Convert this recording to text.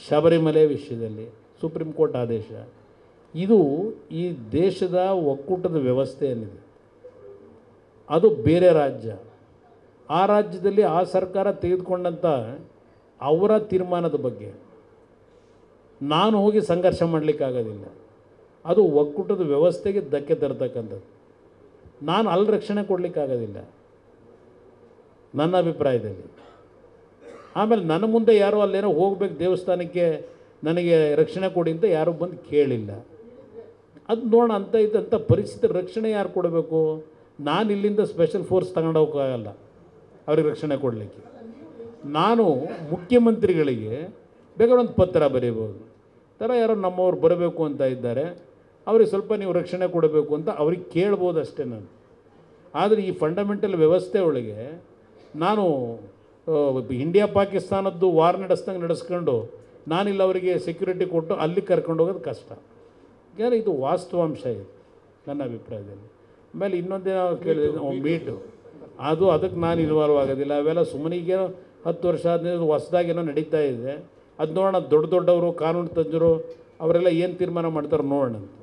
ಶಬರಿಮಲೆ ವಿಷಯದಲ್ಲಿ supreme court ಆದೇಶ ಇದು ಈ ದೇಶದ ಒಕ್ಕೂಟದ ವ್ಯವಸ್ಥೆ ಏನಿದೆ ಅದು ಬೇರೆ ರಾಜ್ಯ ಆ ರಾಜ್ಯದಲ್ಲಿ ಆ ಸರ್ಕಾರ ತೆಗೆದುಕೊಂಡಂಥ ಅವರ ತೀರ್ಮಾನದ ಬಗ್ಗೆ ನಾನು ಹೋಗಿ ಸಂಘರ್ಷ ಮಾಡಲಿಕ್ಕಾಗೋದಿಲ್ಲ ಅದು ಒಕ್ಕೂಟದ ವ್ಯವಸ್ಥೆಗೆ ಧಕ್ಕೆ ತರ್ತಕ್ಕಂಥದ್ದು ನಾನು ಅಲ್ಲಿ ರಕ್ಷಣೆ ಕೊಡಲಿಕ್ಕಾಗೋದಿಲ್ಲ ನನ್ನ ಅಭಿಪ್ರಾಯದಲ್ಲಿ ಆಮೇಲೆ ನನ್ನ ಮುಂದೆ ಯಾರೋ ಅಲ್ಲೇನೋ ಹೋಗ್ಬೇಕು ದೇವಸ್ಥಾನಕ್ಕೆ ನನಗೆ ರಕ್ಷಣೆ ಕೊಡಿ ಅಂತ ಯಾರೂ ಬಂದು ಕೇಳಿಲ್ಲ ಅದು ನೋಡೋಣ ಅಂತ ಇದ್ದಂಥ ಪರಿಸ್ಥಿತಿ ರಕ್ಷಣೆ ಯಾರು ಕೊಡಬೇಕು ನಾನು ಇಲ್ಲಿಂದ ಸ್ಪೆಷಲ್ ಫೋರ್ಸ್ ತಗೊಂಡು ಹೋಗೋಕ್ಕಾಗಲ್ಲ ಅವ್ರಿಗೆ ರಕ್ಷಣೆ ಕೊಡಲಿಕ್ಕೆ ನಾನು ಮುಖ್ಯಮಂತ್ರಿಗಳಿಗೆ ಬೇಕಾದ್ರೆ ಒಂದು ಪತ್ರ ಬರೀಬೋದು ಥರ ಯಾರೋ ನಮ್ಮವ್ರು ಬರಬೇಕು ಅಂತ ಇದ್ದಾರೆ ಅವ್ರಿಗೆ ಸ್ವಲ್ಪ ನೀವು ರಕ್ಷಣೆ ಕೊಡಬೇಕು ಅಂತ ಅವ್ರಿಗೆ ಕೇಳ್ಬೋದು ಅಷ್ಟೇ ನಾನು ಆದರೆ ಈ ಫಂಡಮೆಂಟಲ್ ವ್ಯವಸ್ಥೆ ಒಳಗೆ ನಾನು ಆ, ಇಂಡಿಯಾ ಪಾಕಿಸ್ತಾನದ್ದು ವಾರ್ ನಡೆಸ್ದಂಗೆ ನಡೆಸ್ಕೊಂಡು ನಾನಿಲ್ಲ ಅವರಿಗೆ ಸೆಕ್ಯೂರಿಟಿ ಕೊಟ್ಟು ಅಲ್ಲಿ ಕರ್ಕೊಂಡು ಹೋಗೋದು ಕಷ್ಟ ಯಾಕಂದರೆ ಇದು ವಾಸ್ತವಾಂಶ ಇದು ನನ್ನ ಅಭಿಪ್ರಾಯದಲ್ಲಿ ಆಮೇಲೆ ಇನ್ನೊಂದೇನೋ ಕೇಳಿದ್ರೆ ಮೀಟು ಅದು ಅದಕ್ಕೆ ನಾನು ಇನ್ವಾಲ್ವ್ ಆಗೋದಿಲ್ಲ ಅವೆಲ್ಲ ಸುಮ್ಮನಿಗೆ ಹತ್ತು ವರ್ಷ ಆದ್ಮೇಲೆ ಹೊಸ್ದಾಗೇನೋ ನಡೀತಾ ಇದೆ ಅದು ನೋಡೋಣ ದೊಡ್ಡ ದೊಡ್ಡವರು ಕಾನೂನು ತಜ್ಞರು ಅವರೆಲ್ಲ ಏನು ತೀರ್ಮಾನ ಮಾಡ್ತಾರೆ ನೋಡೋಣ ಅಂತ